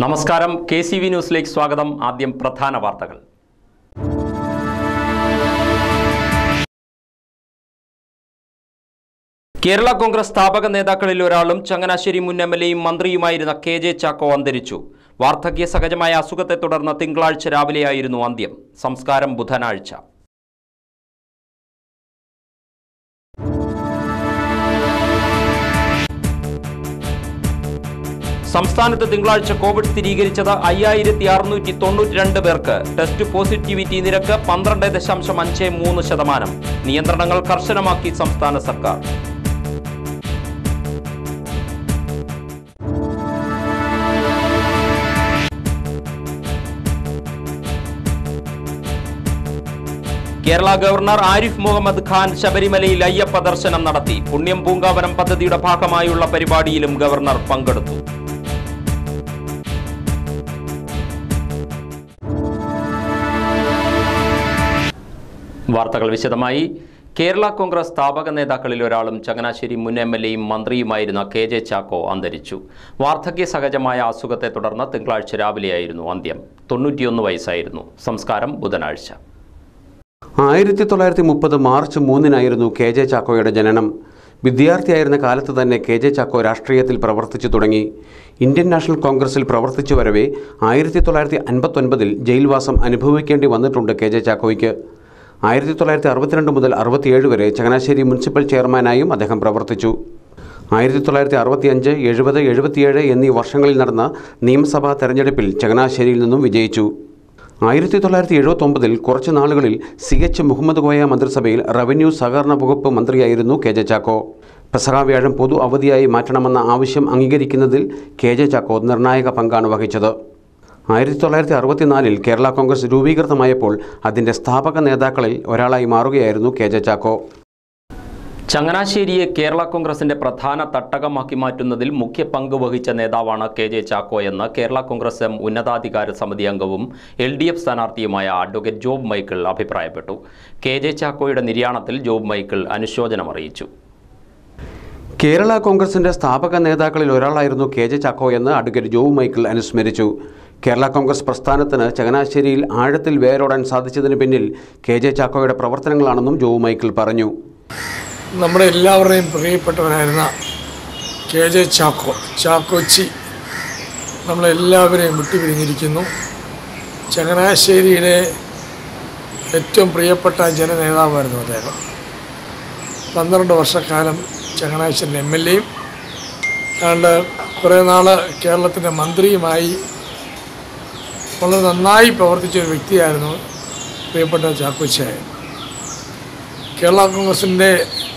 നമസ്കാരം K C V ന്യൂസിലേക്ക് സ്വാഗതം ആദ്യം പ്രധാന വാർത്തകൾ കേരള കോൺഗ്രസ് സ്ഥാപക നേതാക്കളിൽ ഒരാളും ചങ്ങനാശ്ശേരി മുൻ എം എൽ എയും മന്ത്രിയുമായിരുന്ന കെ ജെ ചാക്കോ അന്തരിച്ചു വാർദ്ധക്യ സഹജമായ അസുഖത്തെ തുടർന്ന് തിങ്കളാഴ്ച രാവിലെയായിരുന്നു അന്ത്യം സംസ്കാരം ബുധനാഴ്ച സംസ്ഥാനത്ത് തിങ്കളാഴ്ച കോവിഡ് സ്ഥിരീകരിച്ചത് അയ്യായിരത്തി അറുന്നൂറ്റി തൊണ്ണൂറ്റി രണ്ട് പേർക്ക് ടെസ്റ്റ് പോസിറ്റിവിറ്റി നിരക്ക് പന്ത്രണ്ട് ദശാംശം അഞ്ച് മൂന്ന് ശതമാനം നിയന്ത്രണങ്ങൾ കർശനമാക്കി സംസ്ഥാന സർക്കാർ കേരള ഗവർണർ ആരിഫ് മുഹമ്മദ് ഖാൻ ശബരിമലയിൽ അയ്യപ്പ ദർശനം നടത്തി പുണ്യം പൂങ്കാവനം പദ്ധതിയുടെ ഭാഗമായുള്ള പരിപാടിയിലും ഗവർണർ പങ്കെടുത്തു വാർത്തകൾ വിശദമായി കേരള കോൺഗ്രസ് സ്ഥാപക നേതാക്കളിൽ ഒരാളും ചങ്ങനാശ്ശേരി മുൻ എം എൽ എയും മന്ത്രിയുമായിരുന്ന കെ ജെ ചാക്കോ അന്തരിച്ചു വാർദ്ധക്യ സഹജമായ അസുഖത്തെ തുടർന്ന് തിങ്കളാഴ്ച രാവിലെയായിരുന്നു അന്ത്യം തൊണ്ണൂറ്റിയൊന്ന് വയസ്സായിരുന്നു സംസ്കാരം ബുധനാഴ്ച ആയിരത്തി തൊള്ളായിരത്തി മുപ്പത് മാർച്ച് മൂന്നിനായിരുന്നു കെ ജെ ചാക്കോയുടെ ജനനം വിദ്യാർത്ഥിയായിരുന്ന കാലത്ത് തന്നെ കെ ജെ ചാക്കോ രാഷ്ട്രീയത്തിൽ പ്രവർത്തിച്ചു തുടങ്ങി ഇന്ത്യൻ നാഷണൽ കോൺഗ്രസിൽ പ്രവർത്തിച്ചു വരവേ ആയിരത്തി തൊള്ളായിരത്തി അൻപത്തൊൻപതിൽ ജയിൽവാസം അനുഭവിക്കേണ്ടി വന്നിട്ടുണ്ട് കെ ജെ ചാക്കോയ്ക്ക് ആയിരത്തി തൊള്ളായിരത്തി അറുപത്തിരണ്ട് മുതൽ അറുപത്തിയേഴ് വരെ ചങ്ങനാശ്ശേരി മുനിസിപ്പൽ ചെയർമാനായും അദ്ദേഹം പ്രവർത്തിച്ചു ആയിരത്തി തൊള്ളായിരത്തി അറുപത്തിയഞ്ച് എഴുപത് എഴുപത്തിയേഴ് എന്നീ വർഷങ്ങളിൽ നടന്ന നിയമസഭാ തെരഞ്ഞെടുപ്പിൽ ചങ്ങനാശ്ശേരിയിൽ നിന്നും വിജയിച്ചു ആയിരത്തി തൊള്ളായിരത്തി എഴുപത്തൊമ്പതിൽ കുറച്ച് നാളുകളിൽ സി എച്ച് മുഹമ്മദ് കോയ മന്ത്രിസഭയിൽ റവന്യൂ സഹകരണ വകുപ്പ് മന്ത്രിയായിരുന്നു കെ ജെ ചാക്കോ പെസഹ വ്യാഴം പൊതു അവധിയായി മാറ്റണമെന്ന ആവശ്യം അംഗീകരിക്കുന്നതിൽ കെ ജെ ചാക്കോ നിർണായക പങ്കാണ് വഹിച്ചത് ആയിരത്തി തൊള്ളായിരത്തി അറുപത്തിനാലിൽ കേരള കോൺഗ്രസ് രൂപീകൃതമായപ്പോൾ അതിൻ്റെ സ്ഥാപക നേതാക്കളിൽ ഒരാളായി മാറുകയായിരുന്നു കെ ജെ ചാക്കോ ചങ്ങനാശ്ശേരിയെ കേരള കോൺഗ്രസിന്റെ പ്രധാന തട്ടകമാക്കി മാറ്റുന്നതിൽ മുഖ്യ പങ്ക് വഹിച്ച നേതാവാണ് കെ ജെ ചാക്കോ എന്ന് കേരള കോൺഗ്രസ് എം ഉന്നതാധികാര സമിതി അംഗവും എൽ ഡി എഫ് സ്ഥാനാർത്ഥിയുമായ അഡ്വക്കേറ്റ് ജോബ് മൈക്കിൾ അഭിപ്രായപ്പെട്ടു കെ ജെ ചാക്കോയുടെ നിര്യാണത്തിൽ ജോബ് മൈക്കിൾ അനുശോചനം അറിയിച്ചു കേരള കോൺഗ്രസിന്റെ സ്ഥാപക നേതാക്കളിൽ ഒരാളായിരുന്നു കെ ജെ ചാക്കോ എന്ന് അഡ്വക്കേറ്റ് ജോവ് മൈക്കിൾ അനുസ്മരിച്ചു കേരള കോൺഗ്രസ് പ്രസ്ഥാനത്തിന് ചങ്ങനാശ്ശേരിയിൽ ആഴത്തിൽ വേരോടാൻ സാധിച്ചതിന് പിന്നിൽ കെ ജെ ചാക്കോയുടെ പ്രവർത്തനങ്ങളാണെന്നും ജോവ് മൈക്കിൾ പറഞ്ഞു നമ്മുടെ എല്ലാവരുടെയും പ്രിയപ്പെട്ടവനായിരുന്ന കെ ജെ ചാക്കോ ചാക്കോച്ചി നമ്മളെല്ലാവരെയും വിട്ടുപിരിഞ്ഞിരിക്കുന്നു ചങ്ങനാശ്ശേരിയിലെ ഏറ്റവും പ്രിയപ്പെട്ട ജനനേതാവായിരുന്നു അദ്ദേഹം പന്ത്രണ്ട് വർഷക്കാലം ചങ്ങനാശ്ശേരി എം എൽ എയും ഏതാണ്ട് കുറേ നാൾ കേരളത്തിൻ്റെ മന്ത്രിയുമായി വളരെ നന്നായി പ്രവർത്തിച്ച ഒരു വ്യക്തിയായിരുന്നു പ്രിയപ്പെട്ട ചാക്കോച്ചിയായ കേരള കോൺഗ്രസിൻ്റെ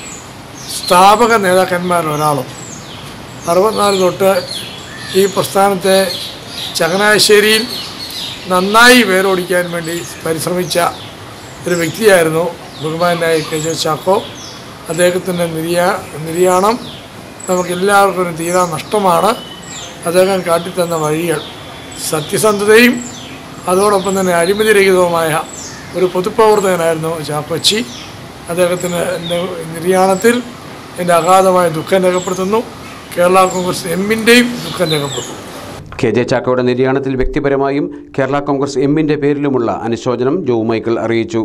സ്ഥാപക നേതാക്കന്മാരിൽ ഒരാളും അറുപത്തിനാല് തൊട്ട് ഈ പ്രസ്ഥാനത്തെ ചങ്ങനാശ്ശേരിയിൽ നന്നായി വേരോടിക്കാൻ വേണ്ടി പരിശ്രമിച്ച ഒരു വ്യക്തിയായിരുന്നു ബഹുമാനായ കെ ജെ ചാക്കോ അദ്ദേഹത്തിൻ്റെ നിര്യാ നിര്യാണം നമുക്ക് എല്ലാവർക്കും ഒരു തീരാ നഷ്ടമാണ് അദ്ദേഹം കാട്ടിത്തന്ന വഴികൾ സത്യസന്ധതയും അതോടൊപ്പം തന്നെ അഴിമതിരഹിതവുമായ ഒരു പൊതുപ്രവർത്തകനായിരുന്നു ചാക്കോച്ചി അദ്ദേഹത്തിന് എൻ്റെ നിര്യാണത്തിൽ എൻ്റെ അഗാധമായ ദുഃഖം രേഖപ്പെടുത്തുന്നു കേരള കോൺഗ്രസ് എമ്മിൻ്റെയും ദുഃഖം രേഖപ്പെടുത്തുന്നു കെ ജെ ചാക്കോയുടെ നിര്യാണത്തിൽ വ്യക്തിപരമായും കേരള കോൺഗ്രസ് എമ്മിന്റെ പേരിലുമുള്ള അനുശോചനം ജോവ് മൈക്കിൾ അറിയിച്ചു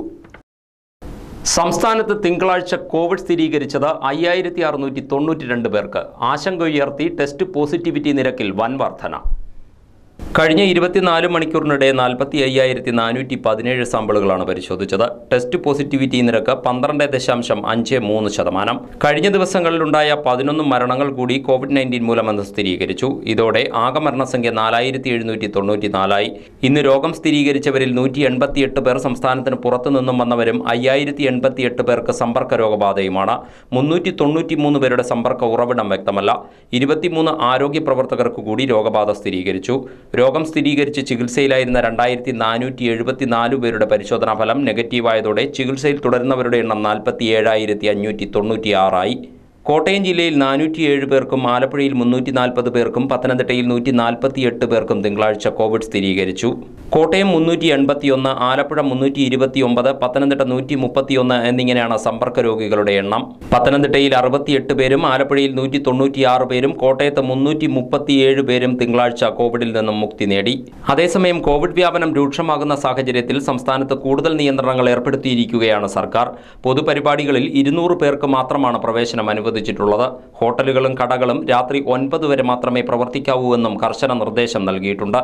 സംസ്ഥാനത്ത് തിങ്കളാഴ്ച കോവിഡ് സ്ഥിരീകരിച്ചത് അയ്യായിരത്തി അറുന്നൂറ്റി തൊണ്ണൂറ്റി രണ്ട് പേർക്ക് ആശങ്കയുയർത്തി ടെസ്റ്റ് പോസിറ്റിവിറ്റി നിരക്കിൽ വൻ വർധന കഴിഞ്ഞ ഇരുപത്തിനാല് മണിക്കൂറിനിടെ നാൽപ്പത്തി അയ്യായിരത്തി നാനൂറ്റി പതിനേഴ് സാമ്പിളുകളാണ് പരിശോധിച്ചത് ടെസ്റ്റ് പോസിറ്റിവിറ്റി നിരക്ക് പന്ത്രണ്ട് ദശാംശം അഞ്ച് മൂന്ന് ശതമാനം കഴിഞ്ഞ ദിവസങ്ങളിലുണ്ടായ പതിനൊന്ന് മരണങ്ങൾ കൂടി കോവിഡ് നയൻറ്റീൻ മൂലമെന്ന് സ്ഥിരീകരിച്ചു ഇതോടെ ആകെ മരണസംഖ്യ നാലായിരത്തി എഴുന്നൂറ്റി തൊണ്ണൂറ്റി നാലായി ഇന്ന് രോഗം സ്ഥിരീകരിച്ചവരിൽ നൂറ്റി എൺപത്തിയെട്ട് പേർ സംസ്ഥാനത്തിന് പുറത്തുനിന്നും വന്നവരും അയ്യായിരത്തി എൺപത്തിയെട്ട് പേർക്ക് സമ്പർക്ക രോഗബാധയുമാണ് മുന്നൂറ്റി തൊണ്ണൂറ്റി മൂന്ന് പേരുടെ സമ്പർക്ക ഉറവിടം വ്യക്തമല്ല ഇരുപത്തിമൂന്ന് ആരോഗ്യ പ്രവർത്തകർക്ക് കൂടി രോഗബാധ സ്ഥിരീകരിച്ചു രോഗം സ്ഥിരീകരിച്ച് ചികിത്സയിലായിരുന്ന രണ്ടായിരത്തി നാനൂറ്റി എഴുപത്തിനാല് പേരുടെ പരിശോധനാ ഫലം നെഗറ്റീവായതോടെ ചികിത്സയിൽ തുടരുന്നവരുടെ എണ്ണം നാൽപ്പത്തി ഏഴായിരത്തി അഞ്ഞൂറ്റി തൊണ്ണൂറ്റിയാറായി കോട്ടയം ജില്ലയിൽ നാനൂറ്റിയേഴ് പേർക്കും ആലപ്പുഴയിൽ മുന്നൂറ്റി നാൽപ്പത് പേർക്കും പത്തനംതിട്ടയിൽ നൂറ്റി നാൽപ്പത്തിയെട്ട് പേർക്കും തിങ്കളാഴ്ച കോവിഡ് സ്ഥിരീകരിച്ചു കോട്ടയം മുന്നൂറ്റി എൺപത്തിയൊന്ന് ആലപ്പുഴ മുന്നൂറ്റി ഇരുപത്തിയൊമ്പത് പത്തനംതിട്ട നൂറ്റി മുപ്പത്തിയൊന്ന് എന്നിങ്ങനെയാണ് സമ്പർക്ക രോഗികളുടെ എണ്ണം പത്തനംതിട്ടയിൽ അറുപത്തിയെട്ട് പേരും ആലപ്പുഴയിൽ നൂറ്റി തൊണ്ണൂറ്റിയാറ് പേരും കോട്ടയത്ത് മുന്നൂറ്റി മുപ്പത്തിയേഴ് പേരും തിങ്കളാഴ്ച കോവിഡിൽ നിന്നും മുക്തി നേടി അതേസമയം കോവിഡ് വ്യാപനം രൂക്ഷമാകുന്ന സാഹചര്യത്തിൽ സംസ്ഥാനത്ത് കൂടുതൽ നിയന്ത്രണങ്ങൾ ഏർപ്പെടുത്തിയിരിക്കുകയാണ് സർക്കാർ പൊതുപരിപാടികളിൽ ഇരുന്നൂറ് പേർക്ക് മാത്രമാണ് പ്രവേശനം അനുവദിച്ചിട്ടുള്ളത് ഹോട്ടലുകളും കടകളും രാത്രി ഒൻപത് വരെ മാത്രമേ പ്രവർത്തിക്കാവൂ എന്നും കർശന നിർദ്ദേശം നൽകിയിട്ടുണ്ട്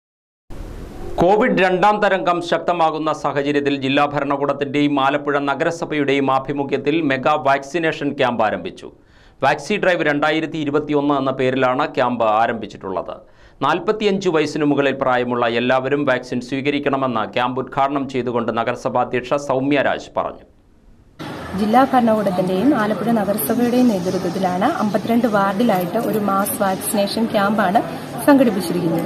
കോവിഡ് രണ്ടാം തരംഗം ശക്തമാകുന്ന സാഹചര്യത്തിൽ ജില്ലാ ഭരണകൂടത്തിന്റെയും ആലപ്പുഴ നഗരസഭയുടെയും ആഭിമുഖ്യത്തിൽ മെഗാ വാക്സിനേഷൻ ക്യാമ്പ് ആരംഭിച്ചു വാക്സി ഡ്രൈവ് രണ്ടായിരത്തി ഇരുപത്തിയൊന്ന് എന്ന പേരിലാണ് ക്യാമ്പ് ആരംഭിച്ചിട്ടുള്ളത് നാൽപ്പത്തിയഞ്ച് വയസ്സിനു മുകളിൽ പ്രായമുള്ള എല്ലാവരും വാക്സിൻ സ്വീകരിക്കണമെന്ന് ക്യാമ്പ് ഉദ്ഘാടനം ചെയ്തുകൊണ്ട് നഗരസഭാ അധ്യക്ഷ സൗമ്യ രാജ് പറഞ്ഞു ജില്ലാ ഭരണകൂടത്തിന്റെയും ആലപ്പുഴ നഗരസഭയുടെയും നേതൃത്വത്തിലാണ് അമ്പത്തിരണ്ട് വാർഡിലായിട്ട് ഒരു മാസ് വാക്സിനേഷൻ ക്യാമ്പാണ് സംഘടിപ്പിച്ചിരിക്കുന്നത്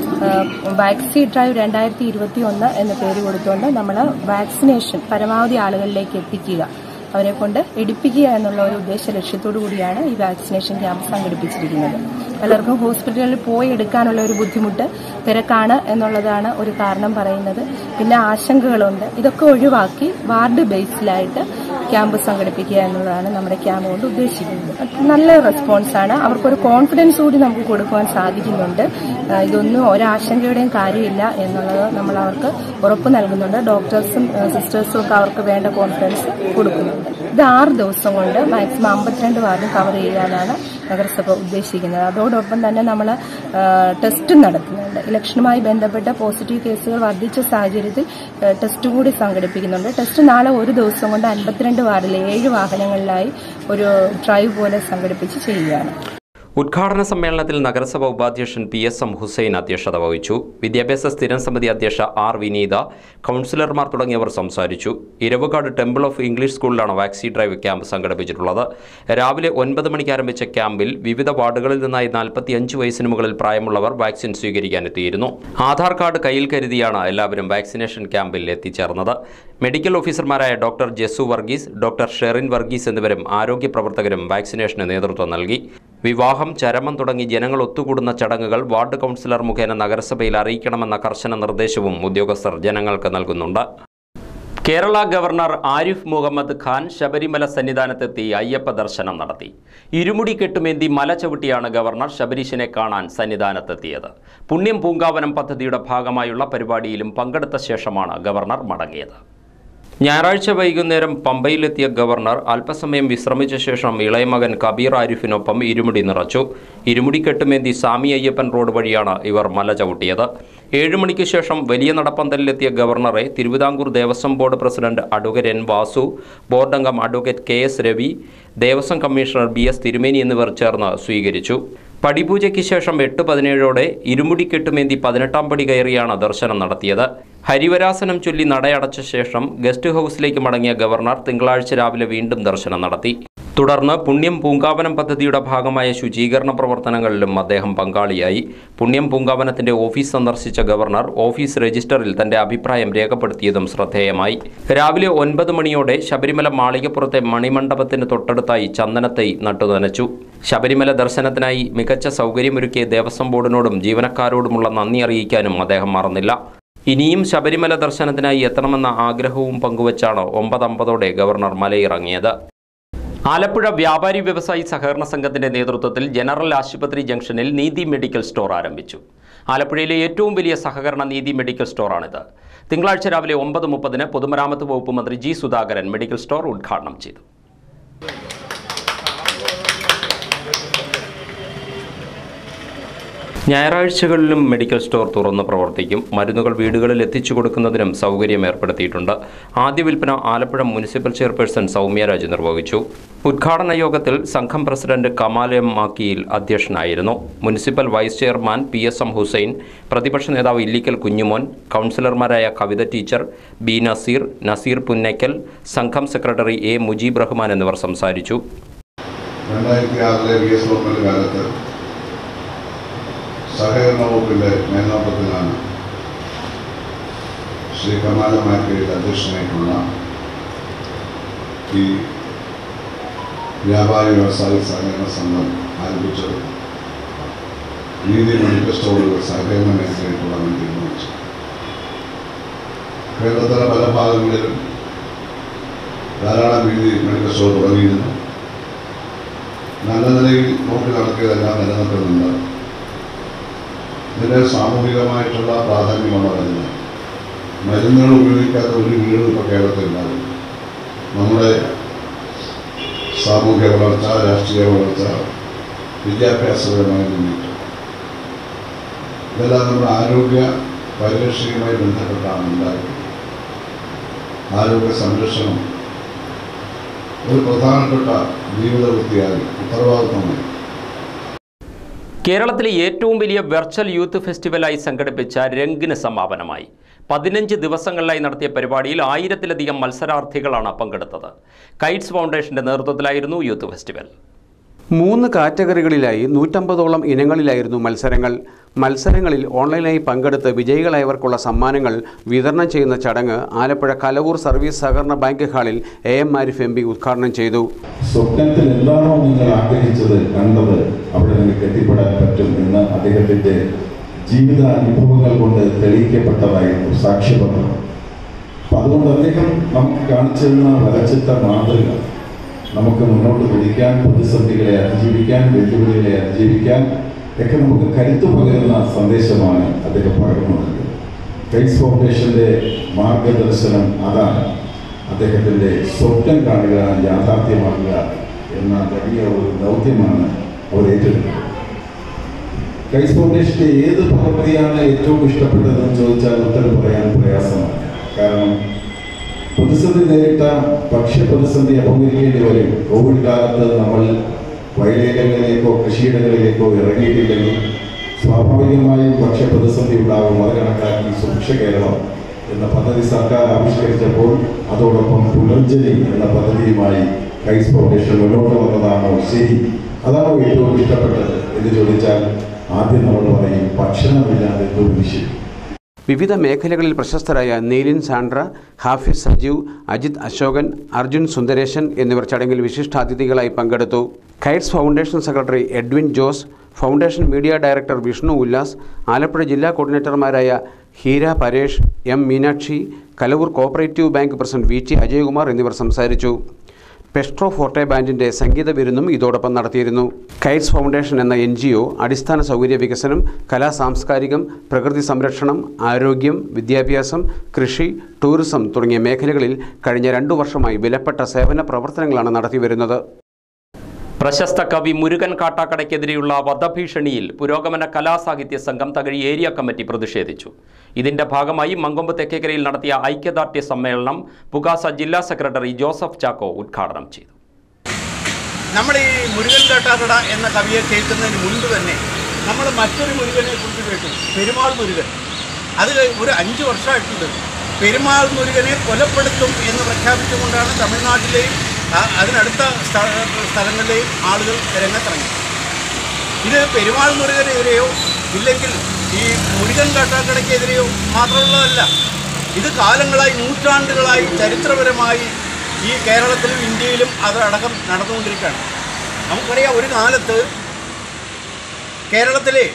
ഏഹ് വാക്സി ഡ്രൈവ് രണ്ടായിരത്തി ഇരുപത്തി ഒന്ന് എന്ന പേര് കൊടുത്തുകൊണ്ട് നമ്മൾ വാക്സിനേഷൻ പരമാവധി ആളുകളിലേക്ക് എത്തിക്കുക അവരെ കൊണ്ട് എടുപ്പിക്കുക എന്നുള്ള ഒരു ഉദ്ദേശ ലക്ഷ്യത്തോടു കൂടിയാണ് ഈ വാക്സിനേഷൻ ക്യാമ്പ് സംഘടിപ്പിച്ചിരിക്കുന്നത് പലർക്കും ഹോസ്പിറ്റലിൽ പോയി എടുക്കാനുള്ള ഒരു ബുദ്ധിമുട്ട് തിരക്കാണ് എന്നുള്ളതാണ് ഒരു കാരണം പറയുന്നത് പിന്നെ ആശങ്കകളുണ്ട് ഇതൊക്കെ ഒഴിവാക്കി വാർഡ് ബേസിലായിട്ട് ക്യാമ്പ് സംഘടിപ്പിക്കുക എന്നുള്ളതാണ് നമ്മുടെ ക്യാമ്പ് കൊണ്ട് ഉദ്ദേശിക്കുന്നത് നല്ല റെസ്പോൺസാണ് അവർക്കൊരു കോൺഫിഡൻസ് കൂടി നമുക്ക് കൊടുക്കുവാൻ സാധിക്കുന്നുണ്ട് ആ, ഇതൊന്നും ഒരാശങ്കയുടെയും കാര്യമില്ല എന്നുള്ളത് നമ്മൾ അവർക്ക് ഉറപ്പ് നൽകുന്നുണ്ട് ഡോക്ടേഴ്സും സിസ്റ്റേഴ്സും ഒക്കെ അവർക്ക് വേണ്ട കോൺഫിഡൻസ് കൊടുക്കുന്നുണ്ട് ഇത് ആറ് ദിവസം കൊണ്ട് മാക്സിമം അമ്പത്തിരണ്ട് വാർഡ് കവർ ചെയ്യാനാണ് നഗരസഭ ഉദ്ദേശിക്കുന്നത് അതോടൊപ്പം തന്നെ നമ്മൾ ടെസ്റ്റ് നടത്തുന്നുണ്ട് ഇലക്ഷനുമായി ബന്ധപ്പെട്ട പോസിറ്റീവ് കേസുകൾ വർദ്ധിച്ച സാഹചര്യത്തിൽ ആ, ടെസ്റ്റ് കൂടി സംഘടിപ്പിക്കുന്നുണ്ട് ടെസ്റ്റ് നാളെ ഒരു ദിവസം കൊണ്ട് അൻപത്തിരണ്ട് വാർഡിലെ ഏഴ് വാഹനങ്ങളിലായി ഒരു ഡ്രൈവ് പോലെ സംഘടിപ്പിച്ച് ചെയ്യുകയാണ് ഉദ്ഘാടന സമ്മേളനത്തിൽ നഗരസഭ ഉപാധ്യക്ഷൻ പി എസ് എം ഹുസൈൻ അധ്യക്ഷത വഹിച്ചു വിദ്യാഭ്യാസ സ്ഥിരം സമിതി അധ്യക്ഷ ആർ വിനീത കൗൺസിലർമാർ തുടങ്ങിയവർ സംസാരിച്ചു ഇരവുകാട് ടെമ്പിൾ ഓഫ് ഇംഗ്ലീഷ് സ്കൂളിലാണ് വാക്സി ഡ്രൈവ് ക്യാമ്പ് സംഘടിപ്പിച്ചിട്ടുള്ളത് രാവിലെ ഒൻപത് മണിക്ക് ആരംഭിച്ച ക്യാമ്പിൽ വിവിധ വാർഡുകളിൽ നിന്നായി നാൽപ്പത്തിയഞ്ച് വയസ്സിന് മുകളിൽ പ്രായമുള്ളവർ വാക്സിൻ സ്വീകരിക്കാനെത്തിയിരുന്നു ആധാർ കാർഡ് കയ്യിൽ കരുതിയാണ് എല്ലാവരും വാക്സിനേഷൻ ക്യാമ്പിൽ എത്തിച്ചേർന്നത് മെഡിക്കൽ ഓഫീസർമാരായ ഡോക്ടർ ജെസു വർഗീസ് ഡോക്ടർ ഷെറിൻ വർഗീസ് എന്നിവരും ആരോഗ്യ പ്രവർത്തകരും വാക്സിനേഷന് നേതൃത്വം നൽകി വിവാഹം ചരമം തുടങ്ങി ജനങ്ങൾ ഒത്തുകൂടുന്ന ചടങ്ങുകൾ വാർഡ് കൗൺസിലർ മുഖേന നഗരസഭയിൽ അറിയിക്കണമെന്ന കർശന നിർദ്ദേശവും ഉദ്യോഗസ്ഥർ ജനങ്ങൾക്ക് നൽകുന്നുണ്ട് കേരള ഗവർണർ ആരിഫ് മുഹമ്മദ് ഖാൻ ശബരിമല സന്നിധാനത്തെത്തി അയ്യപ്പ ദർശനം നടത്തി ഇരുമുടി കെട്ടുമേന്തി മല ചവിട്ടിയാണ് ഗവർണർ ശബരീശനെ കാണാൻ സന്നിധാനത്തെത്തിയത് പുണ്യം പൂങ്കാവനം പദ്ധതിയുടെ ഭാഗമായുള്ള പരിപാടിയിലും പങ്കെടുത്ത ശേഷമാണ് ഗവർണർ മടങ്ങിയത് ഞായറാഴ്ച വൈകുന്നേരം പമ്പയിലെത്തിയ ഗവർണർ അല്പസമയം വിശ്രമിച്ച ശേഷം ഇളയമകൻ കബീർ ആരിഫിനൊപ്പം ഇരുമുടി നിറച്ചു ഇരുമുടി കെട്ടുമേന്തി സ്വാമി അയ്യപ്പൻ റോഡ് വഴിയാണ് ഇവർ മല ചവിട്ടിയത് ഏഴു മണിക്ക് ശേഷം വലിയ നടപ്പന്തലിലെത്തിയ ഗവർണറെ Thiruvithamkoor Devaswom board president advocate N Vasu board അംഗം advocate K S Ravi Devaswom commissioner B S Thirumeni എന്നിവർ ചേർന്ന് സ്വീകരിച്ചു പടിപൂജയ്ക്ക് ശേഷം എട്ട് പതിനേഴോടെ ഇരുമുടി കെട്ടുമേന്തി പതിനെട്ടാം പടി കയറിയാണ് ദർശനം നടത്തിയത് ഹരിവരാസനം ചൊല്ലി നടയടച്ച ശേഷം ഗസ്റ്റ് ഹൗസിലേക്ക് മടങ്ങിയ ഗവർണർ തിങ്കളാഴ്ച രാവിലെ വീണ്ടും ദർശനം നടത്തി തുടർന്ന് പുണ്യം പൂങ്കാവനം പദ്ധതിയുടെ ഭാഗമായ ശുചീകരണ പ്രവർത്തനങ്ങളിലും അദ്ദേഹം പങ്കാളിയായി പുണ്യം പൂങ്കാവനത്തിന്റെ ഓഫീസ് സന്ദർശിച്ച ഗവർണർ ഓഫീസ് രജിസ്റ്ററിൽ തന്റെ അഭിപ്രായം രേഖപ്പെടുത്തിയതും ശ്രദ്ധേയമായി രാവിലെ ഒൻപത് മണിയോടെ ശബരിമല മാളികപ്പുറത്തെ മണിമണ്ഡപത്തിന് തൊട്ടടുത്തായി ചന്ദനത്തൈ നട്ടുനനച്ചു ശബരിമല ദർശനത്തിനായി മികച്ച സൗകര്യമൊരുക്കിയ ദേവസ്വം ബോർഡിനോടും ജീവനക്കാരോടുമുള്ള നന്ദി അറിയിക്കാനും അദ്ദേഹം മറന്നില്ല ഇനിയും ശബരിമല ദർശനത്തിനായി എത്തണമെന്ന ആഗ്രഹവും പങ്കുവച്ചാണ് ഒമ്പതമ്പതോടെ ഗവർണർ മലയിറങ്ങിയത് ആലപ്പുഴ വ്യാപാരി വ്യവസായി സഹകരണ സംഘത്തിന്റെ നേതൃത്വത്തിൽ ജനറൽ ആശുപത്രി ജംഗ്ഷനിൽ നീതി മെഡിക്കൽ സ്റ്റോർ ആരംഭിച്ചു ആലപ്പുഴയിലെ ഏറ്റവും വലിയ സഹകരണ നീതി മെഡിക്കൽ സ്റ്റോറാണിത് തിങ്കളാഴ്ച രാവിലെ ഒമ്പത് മുപ്പതിന് പൊതുമരാമത്ത് വകുപ്പ് മന്ത്രി ജി സുധാകരൻ മെഡിക്കൽ സ്റ്റോർ ഉദ്ഘാടനം ചെയ്തു ഞായറാഴ്ചകളിലും മെഡിക്കൽ സ്റ്റോർ തുറന്ന് പ്രവർത്തിക്കും മരുന്നുകൾ വീടുകളിൽ എത്തിച്ചു കൊടുക്കുന്നതിനും സൗകര്യം ഏർപ്പെടുത്തിയിട്ടുണ്ട് ആദ്യ വിൽപ്പന ആലപ്പുഴ മുനിസിപ്പൽ ചെയർപേഴ്സൺ സൗമ്യരാജ് നിർവഹിച്ചു ഉദ്ഘാടന യോഗത്തിൽ സംഘം പ്രസിഡന്റ് കമാൽ എം മാക്കിയിൽ അധ്യക്ഷനായിരുന്നു municipal vice chairman P S M Hussain പ്രതിപക്ഷ നേതാവ് ഇല്ലിക്കൽ കുഞ്ഞുമോൻ കൗൺസിലർമാരായ കവിത ടീച്ചർ ബി നസീർ നസീർ പുന്നയ്ക്കൽ സംഘം സെക്രട്ടറി എ മുജീബ് റഹ്മാൻ എന്നിവർ സംസാരിച്ചു രണ്ടായിരത്തി ആറിലെ വി എസ് ഗവൺമെൻറ് കാലത്ത് സഹകരണ വകുപ്പിൻ്റെ മേൽനോട്ടത്തിലാണ് ശ്രീ കമാലമാക്കയുടെ അധ്യക്ഷനായിട്ടുള്ള ഈ വ്യാപാരി വ്യവസായ സഹകരണ സംഘം ആരംഭിച്ചത് നീതി മെഡിക്കൽ സ്റ്റോറുകൾ സഹകരണ മേഖലയിൽ തുടങ്ങാൻ തീരുമാനിച്ചു കേരളത്തിലെ പല ഭാഗങ്ങളിലും ധാരാളം നീതി മെഡിക്കൽ സ്റ്റോർ തുടങ്ങിയിരുന്നു നല്ല നിലയിൽ നോക്കി നടത്തിയതെല്ലാം നിലനിൽക്കുന്നുണ്ട് ഇതിൻ്റെ സാമൂഹികമായിട്ടുള്ള പ്രാധാന്യമാണ് വരുന്നത് മരുന്നുകൾ ഉപയോഗിക്കാത്ത ഒരു വീടും ഇപ്പോൾ കേരളത്തിലുണ്ടാകും നമ്മുടെ സാമൂഹ്യ വളർച്ച രാഷ്ട്രീയ വളർച്ച വിദ്യാഭ്യാസപരമായ മുന്നേറ്റം ഇതെല്ലാം നമ്മുടെ ആരോഗ്യ പരിരക്ഷയുമായി ബന്ധപ്പെട്ടാണ് ഉണ്ടായത് ആരോഗ്യ സംരക്ഷണം ഒരു പ്രധാനപ്പെട്ട ജീവിത വൃത്തിയായി ഉത്തരവാദിത്തമായി കേരളത്തിലെ ഏറ്റവും വലിയ വെർച്വൽ യൂത്ത് ഫെസ്റ്റിവലായി സംഘടിപ്പിച്ച രംഗിന് സമാപനമായി പതിനഞ്ച് ദിവസങ്ങളിലായി നടത്തിയ പരിപാടിയിൽ ആയിരത്തിലധികം മത്സരാർത്ഥികളാണ് പങ്കെടുത്തത് കൈറ്റ്സ് ഫൗണ്ടേഷന്റെ നേതൃത്വത്തിലായിരുന്നു യൂത്ത് ഫെസ്റ്റിവൽ മൂന്ന് കാറ്റഗറികളിലായി നൂറ്റമ്പതോളം ഇനങ്ങളിലായിരുന്നു മത്സരങ്ങൾ മത്സരങ്ങളിൽ ഓൺലൈനായി പങ്കെടുത്ത് വിജയികളായവർക്കുള്ള സമ്മാനങ്ങൾ വിതരണം ചെയ്യുന്ന ചടങ്ങ് ആലപ്പുഴ കലവൂർ സർവീസ് സഹകരണ ബാങ്ക് ഹാളിൽ A M Arif M P ഉദ്ഘാടനം ചെയ്തു സ്വപ്നത്തിൽ എന്താണോ നിങ്ങൾ ആഗ്രഹിച്ചത് കണ്ടത് അവിടെ നിങ്ങൾക്ക് എത്തിപ്പെടാൻ പറ്റും എന്ന് അദ്ദേഹത്തിന്റെ ജീവിത അനുഭവങ്ങൾ കൊണ്ട് തെളിയിക്കപ്പെട്ടതായിരുന്നു സാക്ഷ്യപത്രം അപ്പൊ അതുകൊണ്ട് അദ്ദേഹം നമുക്ക് കാണിച്ചു തന്ന വരച്ചിട്ട മാതൃക നമുക്ക് മുന്നോട്ട് കുതിക്കാൻ പ്രതിസന്ധികളെ അതിജീവിക്കാൻ വെല്ലുവിളികളെ അതിജീവിക്കാൻ ഒക്കെ നമുക്ക് കരുത്തു പകരുന്ന സന്ദേശമാണ് അദ്ദേഹം പകർന്നു നൽകിയത് കൈസ് ഫൗണ്ടേഷന്റെ മാർഗദർശനം അതാണ് അദ്ദേഹത്തിന്റെ സ്വപ്നം കാണുക യാഥാർത്ഥ്യമാക്കുക എന്ന വലിയ ഒരു ദൗത്യമാണ് അവർ ഏറ്റെടുത്തത് കൈസ് ഫൗണ്ടേഷന്റെ ഏത് പ്രവൃത്തിയാണ് ഏറ്റവും ഇഷ്ടപ്പെട്ടതെന്ന് ചോദിച്ചാൽ ഉത്തരം പറയാൻ പ്രയാസമാണ് കാരണം പ്രതിസന്ധി നേരിട്ട ഭക്ഷ്യ പ്രതിസന്ധി അഭിമുഖീകരിക്കേണ്ടി വരും കോവിഡ് കാലത്ത് നമ്മൾ വയലേലകളിലേക്കോ കൃഷിയിടങ്ങളിലേക്കോ ഇറങ്ങിയിട്ടില്ലെങ്കിൽ സ്വാഭാവികമായും ഭക്ഷ്യ പ്രതിസന്ധി ഉണ്ടാകും അത് കണക്കാക്കി സുഭിക്ഷ കേരളം എന്ന പദ്ധതി സർക്കാർ ആവിഷ്കരിച്ചപ്പോൾ അതോടൊപ്പം പുനർജനി എന്ന പദ്ധതിയുമായി കൈസ് ഫൗണ്ടേഷൻ മുന്നോട്ട് വന്നതാണോ ശരി അതാണോ ഏറ്റവും ഇഷ്ടപ്പെട്ടത് എന്ന് ചോദിച്ചാൽ ആദ്യം നമ്മൾ പറയും ഭക്ഷണമില്ലാതെ ഒരു വിഷയം വിവിധ മേഖലകളിൽ പ്രശസ്തരായ നീലിൻ സാൻഡ്ര ഹാഫിസ് സജീവ് അജിത് അശോകൻ അർജുൻ സുന്ദരേശൻ എന്നിവർ ചടങ്ങിൽ വിശിഷ്ടാതിഥികളായി പങ്കെടുത്തു Kites foundation secretary Edwin Jose foundation media director Vishnu Ullas Alappuzha ജില്ലാ കോർഡിനേറ്റർമാരായ Heera Paresh M Meenakshi Kalavoor cooperative bank president V T Ajayakumar എന്നിവർ സംസാരിച്ചു പെസ്ട്രോ ഫോർട്ടെ ബാൻഡിന്റെ സംഗീത വിരുന്നും ഇതോടൊപ്പം നടത്തിയിരുന്നു കൈറ്റ്സ് ഫൗണ്ടേഷൻ എന്ന എൻ ജി ഒ അടിസ്ഥാന സൗകര്യ വികസനം കലാ സാംസ്കാരികം പ്രകൃതി സംരക്ഷണം ആരോഗ്യം വിദ്യാഭ്യാസം കൃഷി ടൂറിസം തുടങ്ങിയ മേഖലകളിൽ കഴിഞ്ഞ രണ്ടു വർഷമായി വിലപ്പെട്ട സേവന പ്രവർത്തനങ്ങളാണ് നടത്തിവരുന്നത് പ്രശസ്ത കവി മുരുകൻ കാട്ടാക്കടയ്ക്കെതിരെയുള്ള വധഭീഷണിയിൽ പുരോഗമന കലാസാഹിത്യ സംഘം തകഴി ഏരിയ കമ്മിറ്റി പ്രതിഷേധിച്ചു ഇതിന്റെ ഭാഗമായി മങ്കൊമ്പ് തെക്കേക്കരയിൽ നടത്തിയ ഐക്യദാർഢ്യ സമ്മേളനം പുകാസ ജില്ലാ സെക്രട്ടറി ജോസഫ് ചാക്കോ ഉദ്ഘാടനം ചെയ്തു നമ്മൾ ഈ മുരുകൻ കാട്ടാക്കട എന്ന കവിയെ കേൾക്കുന്നതിന് മുൻപ് തന്നെ നമ്മൾ മറ്റൊരു മുരുകനെ കുറിച്ച് കേട്ടു പെരുമാൾ മുരുകൻ അത് ഒരു അഞ്ച് വർഷമായിട്ടുണ്ട് പെരുമാൾ മുരുകനെ കൊലപ്പെടുത്തും എന്ന് പ്രഖ്യാപിച്ചുകൊണ്ടാണ് തമിഴ്നാട്ടിലെയും ആ- അതിനടുത്ത സ്ഥ- സ്ഥലങ്ങളിലെയും ആളുകൾ രംഗത്തിറങ്ങി ഇത് പെരുമാൾ മുരുകനെതിരെയോ ഇല്ലെങ്കിൽ ഈ മുരുകൻ കാട്ടാക്കടയ്ക്കെതിരെയോ മാത്രമുള്ളതല്ല ഇത് കാലങ്ങളായി നൂറ്റാണ്ടുകളായി ചരിത്രപരമായി ഈ കേരളത്തിലും ഇന്ത്യയിലും അതടക്കം നടന്നുകൊണ്ടിരിക്കുകയാണ് നമുക്കറിയാം ഒരു കാലത്ത് കേരളത്തിലെ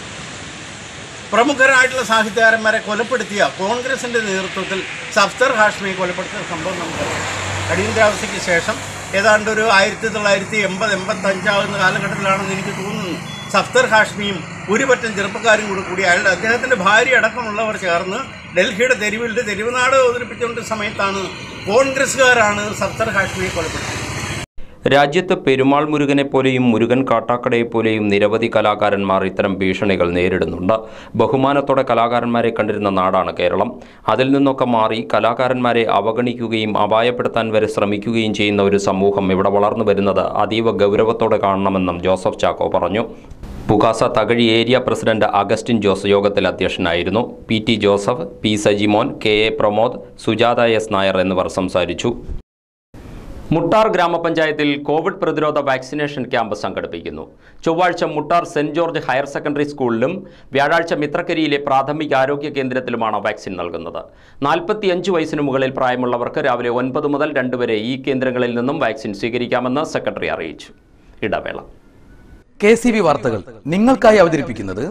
പ്രമുഖരായിട്ടുള്ള സാഹിത്യകാരന്മാരെ കൊലപ്പെടുത്തിയ കോൺഗ്രസിൻ്റെ നേതൃത്വത്തിൽ സഫ്തർ ഹാഷ്മിയെ കൊലപ്പെടുത്തിയ സംഭവം നമുക്കറിയാം അടിയന്തരാവസ്ഥയ്ക്ക് ശേഷം ഏതാണ്ട് ഒരു ആയിരത്തി തൊള്ളായിരത്തി എൺപത് എൺപത്തഞ്ചാവുന്ന കാലഘട്ടത്തിലാണെന്ന് എനിക്ക് തോന്നുന്നു സഫ്തർ ഹാഷ്മിയും ഒരു പറ്റം ചെറുപ്പക്കാരും കൂടെ കൂടി അയാളുടെ അദ്ദേഹത്തിൻ്റെ ഭാര്യ അടക്കമുള്ളവർ ചേർന്ന് ഡൽഹിയുടെ തെരുവിൽ തെരുവുനാട് അവതരിപ്പിച്ചുകൊണ്ട് സമയത്താണ് കോൺഗ്രസ്സുകാരാണ് സഫ്തർ ഹാഷ്മിയെ കൊലപ്പെടുത്തിയത് രാജ്യത്ത് പെരുമാൾ മുരുകനെ പോലെയും മുരുകൻ കാട്ടാക്കടയെ പോലെയും നിരവധി കലാകാരന്മാർ ഇത്തരം ഭീഷണികൾ നേരിടുന്നുണ്ട് ബഹുമാനത്തോടെ കലാകാരന്മാരെ കണ്ടിരുന്ന നാടാണ് കേരളം അതിൽ നിന്നൊക്കെ മാറി കലാകാരന്മാരെ അവഗണിക്കുകയും അപായപ്പെടുത്താൻ വരെ ശ്രമിക്കുകയും ചെയ്യുന്ന ഒരു സമൂഹം ഇവിടെ വളർന്നു വരുന്നത് അതീവ ഗൗരവത്തോടെ കാണണമെന്നും ജോസഫ് ചാക്കോ പറഞ്ഞു പുകാസ തകഴി ഏരിയ പ്രസിഡന്റ് അഗസ്റ്റിൻ ജോസ് യോഗത്തിൽ അധ്യക്ഷനായിരുന്നു P T Joseph P Sajimon K A Pramod Sujatha S Nair എന്നിവർ സംസാരിച്ചു മുട്ടാർ ഗ്രാമപഞ്ചായത്തിൽ കോവിഡ് പ്രതിരോധ വാക്സിനേഷൻ ക്യാമ്പ് സംഘടിപ്പിക്കുന്നു ചൊവ്വാഴ്ച Muttar saint George higher secondary സ്കൂളിലും വ്യാഴാഴ്ച മിത്രക്കരിയിലെ പ്രാഥമിക ആരോഗ്യ കേന്ദ്രത്തിലുമാണ് വാക്സിൻ നൽകുന്നത് നാൽപ്പത്തിയഞ്ച് വയസ്സിന് മുകളിൽ പ്രായമുള്ളവർക്ക് രാവിലെ ഒൻപത് മുതൽ രണ്ട് വരെ ഈ കേന്ദ്രങ്ങളിൽ നിന്നും വാക്സിൻ സ്വീകരിക്കാമെന്ന് സെക്രട്ടറി അറിയിച്ചു ഇടവേള കെ സി ബി വാർത്തകൾ നിങ്ങൾക്കായി അവതരിപ്പിക്കുന്നത്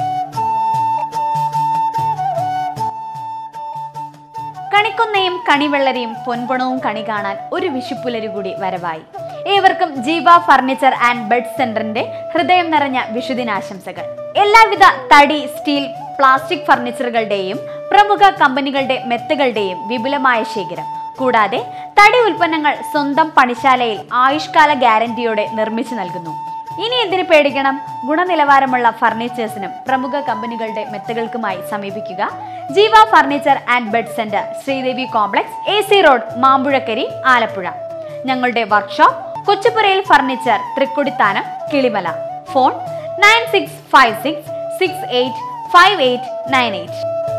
കണിക്കൊന്നയും കണിവെള്ളരിയും പൊൻപണവും കണി കാണാൻ ഒരു വിഷുപ്പുലരി കൂടി വരവായി ഏവർക്കും ജീവ ഫർണിച്ചർ ആൻഡ് ബെഡ് സെന്ററിന്റെ ഹൃദയം നിറഞ്ഞ വിഷുദിനാശംസകൾ എല്ലാവിധ തടി സ്റ്റീൽ പ്ലാസ്റ്റിക് ഫർണിച്ചറുകളുടെയും പ്രമുഖ കമ്പനികളുടെ മെത്തുകളുടെയും വിപുലമായ ശേഖരം കൂടാതെ തടി ഉൽപ്പന്നങ്ങൾ സ്വന്തം പണിശാലയിൽ ആയുഷ്കാല ഗ്യാരണ്ടിയോടെ നിർമ്മിച്ചു നൽകുന്നു ഇനി എന്തിനു പേടിക്കണം ഗുണനിലവാരമുള്ള ഫർണിച്ചേഴ്സിനും പ്രമുഖ കമ്പനികളുടെ മെത്തകൾക്കുമായി സമീപിക്കുക Jeeva furniture and bed centre Sreedevi complex A C road Mampuzhakkari Alappuzha ഞങ്ങളുടെ വർക്ക്ഷോപ്പ് കൊച്ചുപുരയിൽ furniture Thrikkodithanam Kilimala phone nine six five six six eight five eight nine eight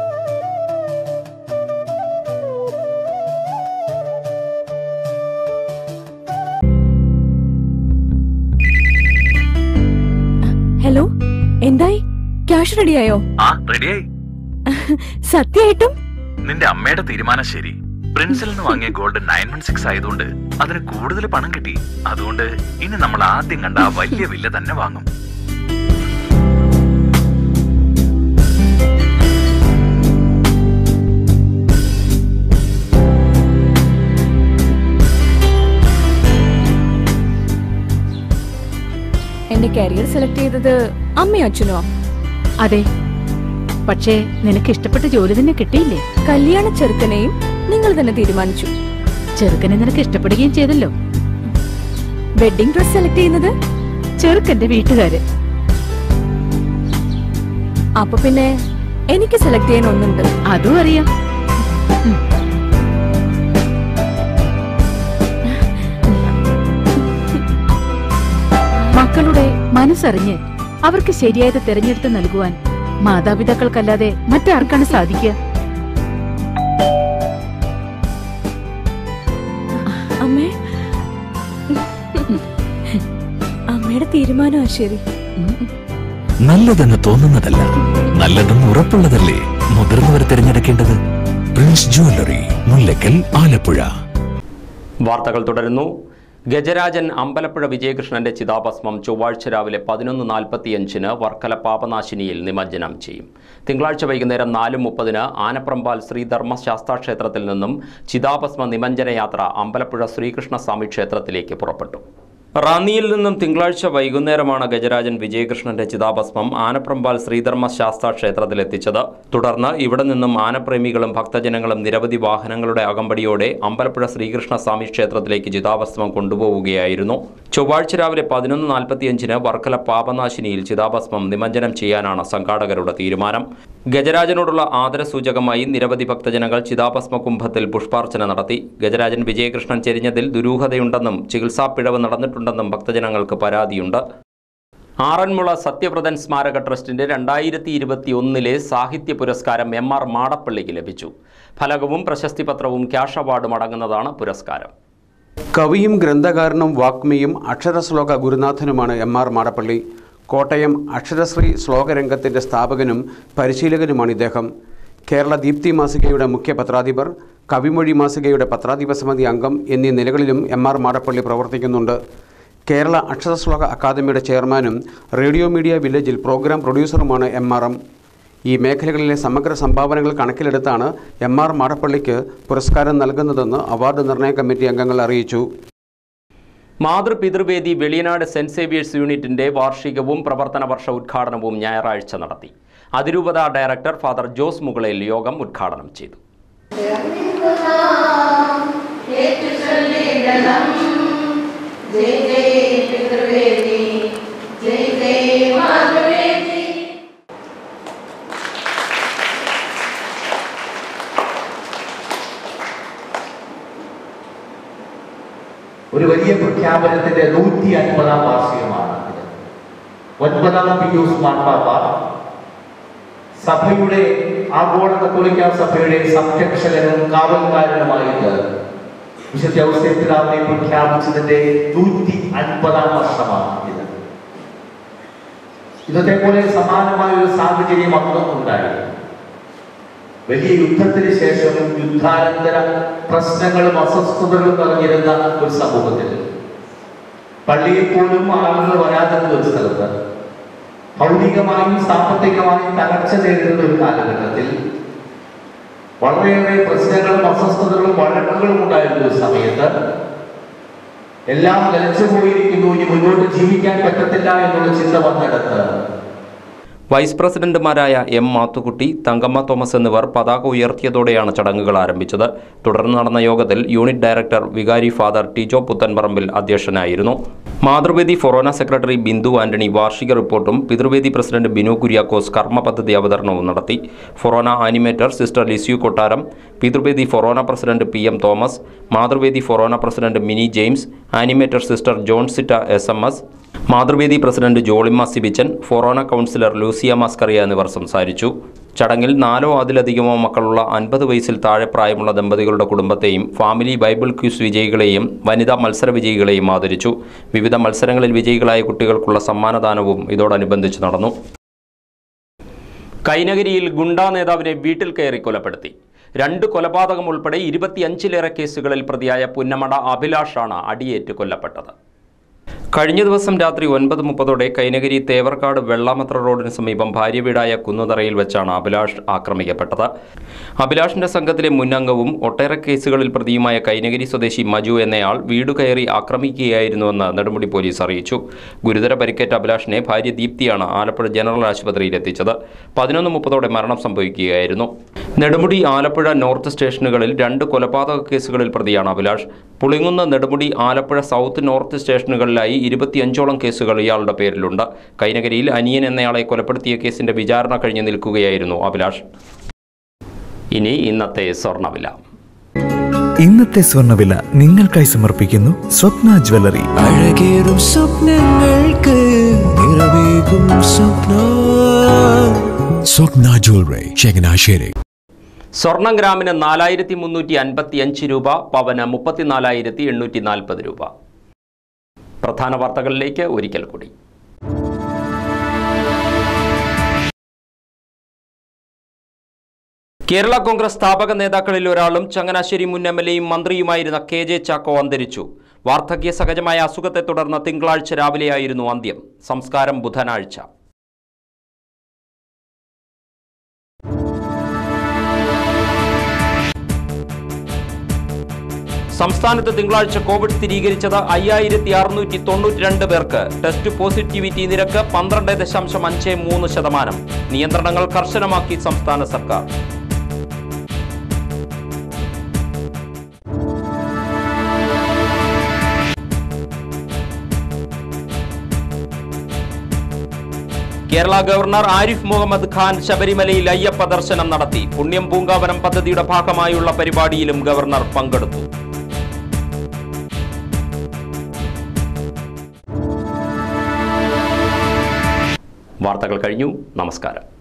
hello എന്തായി ക്യാഷ് റെഡിയായോ ആ റെഡിയായി സത്യമായിട്ടും നിന്റെ അമ്മയുടെ തീരുമാനം ശരി പ്രിൻസിൽ നിന്ന് വാങ്ങിയ ഗോൾഡ് നയൻ വൺ സിക്സ് ആയതുകൊണ്ട് അതിന് കൂടുതൽ പണം കിട്ടി അതുകൊണ്ട് ഇനി നമ്മൾ ആദ്യം കണ്ട ആ വലിയ വില്ല തന്നെ വാങ്ങും എന്റെ കരിയർ സെലക്ട് ചെയ്തത് അമ്മയോ അച്ഛനോ അതെ പക്ഷേ നിനക്ക് ഇഷ്ടപ്പെട്ട ജോലി തന്നെ കിട്ടിയില്ലേ കല്യാണ ചെറുക്കനെയും നിങ്ങൾ തന്നെ തീരുമാനിച്ചു ചെറുക്കനെ നിനക്ക് ഇഷ്ടപ്പെടുകയും ചെയ്തല്ലോ വെഡിങ് ഡ്രസ് സെലക്ട് ചെയ്യുന്നത് ചെറുക്കന്റെ വീട്ടുകാര് അപ്പൊ പിന്നെ എനിക്ക് സെലക്ട് ചെയ്യാൻ ഒന്നുണ്ട് അതും അറിയാം മക്കളുടെ മനസ്സറിഞ്ഞ് അവർക്ക് ശരിയായത് തിരഞ്ഞെടുത്ത് നൽകുവാൻ മാതാപിതാക്കൾക്കല്ലാതെ മറ്റാർക്കാണ് സാധിക്കുക അമ്മേ അമ്മയുടെ തീരുമാനമാ ശരി നല്ലതെന്ന് തോന്നുന്നതല്ല നല്ലതെന്ന് ഉറപ്പുള്ളതല്ലേ മുതിർന്നവർ തിരഞ്ഞെടുക്കേണ്ടത് പ്രിൻസ് ജ്വല്ലറി മുല്ലക്കൽ ആലപ്പുഴ വാർത്തകൾ തുടരുന്നു ഗജരാജൻ അമ്പലപ്പുഴ വിജയകൃഷ്ണന്റെ ചിതാഭസ്മം ചൊവ്വാഴ്ച രാവിലെ പതിനൊന്ന് നാൽപ്പത്തിയഞ്ചിന് വർക്കല പാപനാശിനിയിൽ നിമജ്ജനം ചെയ്യും തിങ്കളാഴ്ച വൈകുന്നേരം നാല് മുപ്പതിന് ആനപ്രമ്പാൽ ശ്രീ ധർമ്മശാസ്താ ക്ഷേത്രത്തിൽ നിന്നും ചിതാഭസ്മ നിമഞ്ജന യാത്ര അമ്പലപ്പുഴ ശ്രീകൃഷ്ണസ്വാമി ക്ഷേത്രത്തിലേക്ക് പുറപ്പെട്ടു റാന്നിയിൽ നിന്നും തിങ്കളാഴ്ച വൈകുന്നേരമാണ് ഗജരാജൻ വിജയകൃഷ്ണന്റെ ചിതാഭസ്മം ആനപ്രമ്പാൽ ശ്രീധർമ്മ ശാസ്താ ക്ഷേത്രത്തിലെത്തിച്ചത് തുടർന്ന് ഇവിടെ നിന്നും ആനപ്രേമികളും ഭക്തജനങ്ങളും നിരവധി വാഹനങ്ങളുടെ അകമ്പടിയോടെ അമ്പലപ്പുഴ ശ്രീകൃഷ്ണസ്വാമി ക്ഷേത്രത്തിലേക്ക് ചിതാഭസ്മം കൊണ്ടുപോവുകയായിരുന്നു ചൊവ്വാഴ്ച രാവിലെ പതിനൊന്ന് നാൽപ്പത്തിയഞ്ചിന് വർക്കല പാപനാശിനിയിൽ ചിതാഭസ്മം നിമഞ്ജനം ചെയ്യാനാണ് സംഘാടകരുടെ തീരുമാനം ഗജരാജനോടുള്ള ആദരസൂചകമായി നിരവധി ഭക്തജനങ്ങൾ ചിതാഭസ്മ കുംഭത്തിൽ പുഷ്പാർച്ചന നടത്തി ഗജരാജൻ വിജയകൃഷ്ണൻ ചെരിഞ്ഞതിൽ ദുരൂഹതയുണ്ടെന്നും ചികിത്സാ പിഴവ് നടന്നിട്ടുണ്ടെന്നും ഭക്തജനങ്ങൾക്ക് പരാതിയുണ്ട് ആറന്മുള സത്യവ്രതൻ സ്മാരക ട്രസ്റ്റിന്റെ രണ്ടായിരത്തി ഇരുപത്തി ഒന്നിലെ സാഹിത്യ പുരസ്കാരം എം ആർ മാടപ്പള്ളിക്ക് ലഭിച്ചു ഫലകവും പ്രശസ്തി പത്രവും ക്യാഷ് അവാർഡും അടങ്ങുന്നതാണ് പുരസ്കാരം കവിയും ഗ്രന്ഥകാരനും വാഗ്മിയും അക്ഷരശ്ലോക ഗുരുനാഥനുമാണ് എം ആർ മാടപ്പള്ളി കോട്ടയം അക്ഷരശ്രീ ശ്ലോകരംഗത്തിൻ്റെ സ്ഥാപകനും പരിശീലകനുമാണ് ഇദ്ദേഹം കേരള ദീപ്തി മാസികയുടെ മുഖ്യ പത്രാധിപർ കവിമൊഴി മാസികയുടെ പത്രാധിപ സമിതി അംഗം എന്നീ നിലകളിലും എം ആർ മാടപ്പള്ളി പ്രവർത്തിക്കുന്നുണ്ട് കേരള അക്ഷരശ്ലോക അക്കാദമിയുടെ ചെയർമാനും റേഡിയോ മീഡിയ വില്ലേജിൽ പ്രോഗ്രാം പ്രൊഡ്യൂസറുമാണ് എം ആർ എം ഈ മേഖലകളിലെ സമഗ്ര സംഭാവനകൾ കണക്കിലെടുത്താണ് എം ആർ മാടപ്പള്ളിക്ക് പുരസ്കാരം നൽകുന്നതെന്ന് അവാർഡ് നിർണയ കമ്മിറ്റി അംഗങ്ങൾ അറിയിച്ചു മാതൃപിതൃവേദി വെളിയനാട് സെന്റ് സേവിയേഴ്സ് യൂണിറ്റിന്റെ വാർഷികവും പ്രവർത്തന വർഷ ഉദ്ഘാടനവും ഞായറാഴ്ച നടത്തി അതിരൂപത ഡയറക്ടർ ഫാദർ ജോസ് മുകളയിൽ യോഗം ഉദ്ഘാടനം ചെയ്തു ഒരു വലിയ പ്രഖ്യാപനത്തിന്റെ നൂറ്റി അൻപതാം വാർഷികമാണ് ഇത് ഒൻപതാം പിയൂസ് മാർപ്പാപ്പ സഭയുടെ ആഗോള കത്തോലിക്ക സഭയുടെ സംരക്ഷകനും കാവൽക്കാരനുമായിട്ട് വിശുദ്ധ ഔസേപ്പിതാവിനെ പ്രഖ്യാപിച്ചതിന്റെ നൂറ്റി അൻപതാം വർഷമാണ് ഇത് ഇന്നത്തെ പോലെ സമാനമായ ഒരു സാഹചര്യം അന്നും ഉണ്ടായി വലിയ യുദ്ധത്തിന് ശേഷം യുദ്ധാനന്തര പ്രശ്നങ്ങളും അസ്വസ്ഥതകളും നിറഞ്ഞിരുന്ന ഒരു സമൂഹത്തിൽ പള്ളിയിൽ പോലും ആളുകൾ വരാതിരുന്ന ഒരു സ്ഥലത്ത് ഭൗതികമായും സാമ്പത്തികമായും തകർച്ച നേരിടുന്ന ഒരു കാലഘട്ടത്തിൽ വളരെയേറെ പ്രശ്നങ്ങളും അസ്വസ്ഥതകളും വഴക്കുകളും ഉണ്ടായിരുന്ന ഒരു സമയത്ത് എല്ലാം നിലച്ചു പോയിരിക്കുന്നു ഇനി മുന്നോട്ട് ജീവിക്കാൻ പറ്റത്തില്ല എന്നുള്ള ചിന്ത വന്നെടുത്ത് വൈസ് പ്രസിഡന്റുമാരായ എം മാത്തുക്കുട്ടി തങ്കമ്മ തോമസ് എന്നിവർ പതാക ഉയർത്തിയതോടെയാണ് ചടങ്ങുകൾ ആരംഭിച്ചത് തുടർന്ന് നടന്ന യോഗത്തിൽ യൂണിറ്റ് ഡയറക്ടർ വികാരി ഫാദർ ടിജോ പുത്തൻപറമ്പിൽ അധ്യക്ഷനായിരുന്നു മാതൃവേദി ഫൊറോന സെക്രട്ടറി ബിന്ദു ആന്റണി വാർഷിക റിപ്പോർട്ടും പിതൃവേദി പ്രസിഡന്റ് ബിനു കുര്യാക്കോസ് കർമ്മ പദ്ധതി അവതരണവും നടത്തി ഫൊറോന ആനിമേറ്റർ സിസ്റ്റർ ലിസ്യു കൊട്ടാരം പിതൃവേദി ഫൊറോന president P M Thomas Mathruvedi ഫൊറോന president Mini James animator sister John Sitta S M S Mathruvedi president Jollymma Sibichan ഫൊറോന കൗൺസിലർ ലൂസിയ മാസ്കറിയ എന്നിവർ സംസാരിച്ചു ചടങ്ങിൽ നാലോ അതിലധികമോ മക്കളുള്ള അൻപത് വയസ്സിൽ താഴെ പ്രായമുള്ള ദമ്പതികളുടെ കുടുംബത്തെയും ഫാമിലി ബൈബിൾ ക്യൂസ് വിജയികളെയും വനിതാ മത്സര വിജയികളെയും ആദരിച്ചു വിവിധ മത്സരങ്ങളിൽ വിജയികളായ കുട്ടികൾക്കുള്ള സമ്മാനദാനവും ഇതോടനുബന്ധിച്ച് നടന്നു കൈനഗരിയിൽ ഗുണ്ടാ നേതാവിനെ വീട്ടിൽ കയറി കൊലപ്പെടുത്തി രണ്ട് കൊലപാതകം ഉൾപ്പെടെ ഇരുപത്തിയഞ്ചിലേറെ കേസുകളിൽ പ്രതിയായ പുന്നമട അഭിലാഷാണ് അടിയേറ്റ് കൊല്ലപ്പെട്ടത് കഴിഞ്ഞ ദിവസം രാത്രി ഒൻപത് മുപ്പതോടെ കൈനഗരി തേവർക്കാട് വെള്ളാമത്ര റോഡിന് സമീപം ഭാര്യ വീടായ കുന്നുതറയിൽ വെച്ചാണ് അഭിലാഷ് ആക്രമിക്കപ്പെട്ടത് അഭിലാഷിന്റെ സംഘത്തിലെ മുന്നംഗവും ഒട്ടേറെ കേസുകളിൽ പ്രതിയുമായ കൈനഗരി സ്വദേശി മജു എന്നയാൾ വീട് കയറി ആക്രമിക്കുകയായിരുന്നുവെന്ന് നെടുമുടി പോലീസ് അറിയിച്ചു ഗുരുതര പരിക്കേറ്റ അഭിലാഷിനെ ഭാര്യ ദീപ്തിയാണ് ആലപ്പുഴ ജനറൽ ആശുപത്രിയിൽ എത്തിച്ചത് പതിനൊന്ന് മുപ്പതോടെ മരണം സംഭവിക്കുകയായിരുന്നു നെടുമുടി ആലപ്പുഴ നോർത്ത് സ്റ്റേഷനുകളിൽ രണ്ട് കൊലപാതക കേസുകളിൽ പ്രതിയാണ് അഭിലാഷ് പുളിങ്ങുന്ന നെടുമുടി ആലപ്പുഴ സൗത്ത് നോർത്ത് സ്റ്റേഷനുകളിലായി ഇരുപത്തിയഞ്ചോളം കേസുകൾ ഇയാളുടെ പേരിലുണ്ട് കൈനകരിയിൽ അനിയൻ എന്നയാളെ കൊലപ്പെടുത്തിയ കേസിന്റെ വിചാരണ കഴിഞ്ഞ് നിൽക്കുകയായിരുന്നു അഭിലാഷ് ഇനി ഇന്നത്തെ സ്വർണ്ണവില ഇന്നത്തെ സ്വർണ്ണവില നിങ്ങൾക്കായി സമർപ്പിക്കുന്നു സ്വപ്ന ജ്വല്ലറി അഴകേറും സ്വപ്നങ്ങൾക്ക് നിറവേകും സ്വപ്ന സ്വപ്ന ജ്വല്ലറി ചങ്ങനാശ്ശേരി സ്വർണം ഗ്രാമിന് നാലായിരത്തി മുന്നൂറ്റി അൻപത്തി അഞ്ച് രൂപ പവന് മുപ്പത്തിനാലായിരത്തി എണ്ണൂറ്റി നാൽപ്പത് രൂപ പ്രധാന വാർത്തകളിലേക്ക് ഒരിക്കൽ കൂടി കേരള കോൺഗ്രസ് സ്ഥാപക നേതാക്കളിൽ ഒരാളും ചങ്ങനാശ്ശേരി മുൻ എം എൽ എയും മന്ത്രിയുമായിരുന്ന കെ ജെ ചാക്കോ അന്തരിച്ചു വാർദ്ധക്യ സഹജമായ അസുഖത്തെ തുടർന്ന് തിങ്കളാഴ്ച രാവിലെയായിരുന്നു അന്ത്യം സംസ്കാരം ബുധനാഴ്ച സംസ്ഥാനത്ത് തിങ്കളാഴ്ച കോവിഡ് സ്ഥിരീകരിച്ചത് അയ്യായിരത്തി അറുന്നൂറ്റി തൊണ്ണൂറ്റി രണ്ട് പേർക്ക് ടെസ്റ്റ് പോസിറ്റിവിറ്റി നിരക്ക് പന്ത്രണ്ട് ദശാംശം അഞ്ച് മൂന്ന് ശതമാനം നിയന്ത്രണങ്ങൾ കർശനമാക്കി സംസ്ഥാന സർക്കാർ കേരള ഗവർണർ ആരിഫ് മുഹമ്മദ് ഖാൻ ശബരിമലയിൽ അയ്യപ്പ ദർശനം നടത്തി പുണ്യം പൂങ്കാവനം പദ്ധതിയുടെ ഭാഗമായുള്ള പരിപാടിയിലും ഗവർണർ പങ്കെടുത്തു വാർത്തകൾ കഴിഞ്ഞു നമസ്കാരം